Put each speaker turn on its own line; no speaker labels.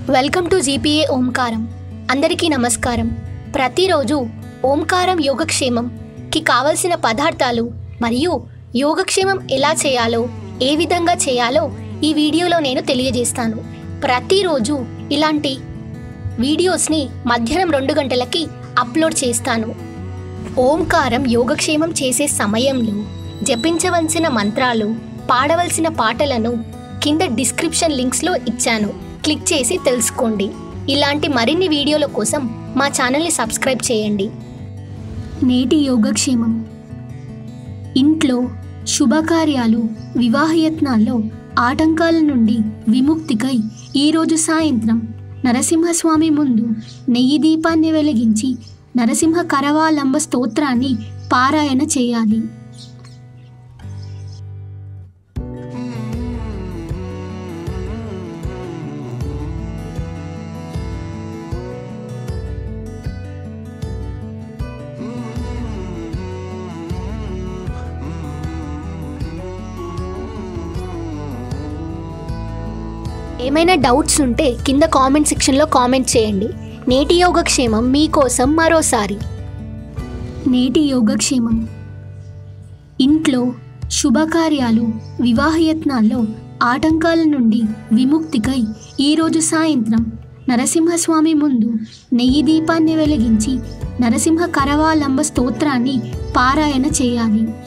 welcome to GPA ఓంకారం అందరికీ నమస్కారం ప్రతిరోజు ఓంకారం యోగక్షేమంకి కావలసిన పదార్థాలు మరియు యోగక్షేమం ఎలా చేయాలో ఏ విధంగా చేయాలో ఈ వీడియోలో నేను తెలియజేస్తాను ప్రతిరోజు ఇలాంటి వీడియోస్ని మధ్యాహ్నం రెండు గంటలకి అప్లోడ్ చేస్తాను ఓంకారం యోగక్షేమం చేసే సమయంలో జపించవలసిన మంత్రాలు పాడవలసిన పాటలను కింద డిస్క్రిప్షన్ లింక్స్లో ఇచ్చాను క్లిక్ చేసి తెలుసుకోండి ఇలాంటి మరిన్ని వీడియోల కోసం మా ఛానల్ని సబ్స్క్రైబ్ చేయండి నేటి యోగక్షేమం ఇంట్లో శుభకార్యాలు వివాహయత్నాల్లో ఆటంకాల నుండి విముక్తికై ఈరోజు సాయంత్రం నరసింహస్వామి ముందు నెయ్యి దీపాన్ని వెలిగించి నరసింహ కరవాలంబ స్తోత్రాన్ని పారాయణ చేయాలి ఏమైనా డౌట్స్ ఉంటే కింద కామెంట్ సెక్షన్లో కామెంట్ చేయండి నేటి యోగక్షేమం మీకోసం మరోసారి నేటి యోగక్షేమం ఇంట్లో శుభకార్యాలు వివాహయత్నాల్లో ఆటంకాల నుండి విముక్తికై ఈరోజు సాయంత్రం నరసింహస్వామి ముందు నెయ్యి దీపాన్ని వెలిగించి నరసింహ కరవాలంబ స్తోత్రాన్ని పారాయణ చేయాలి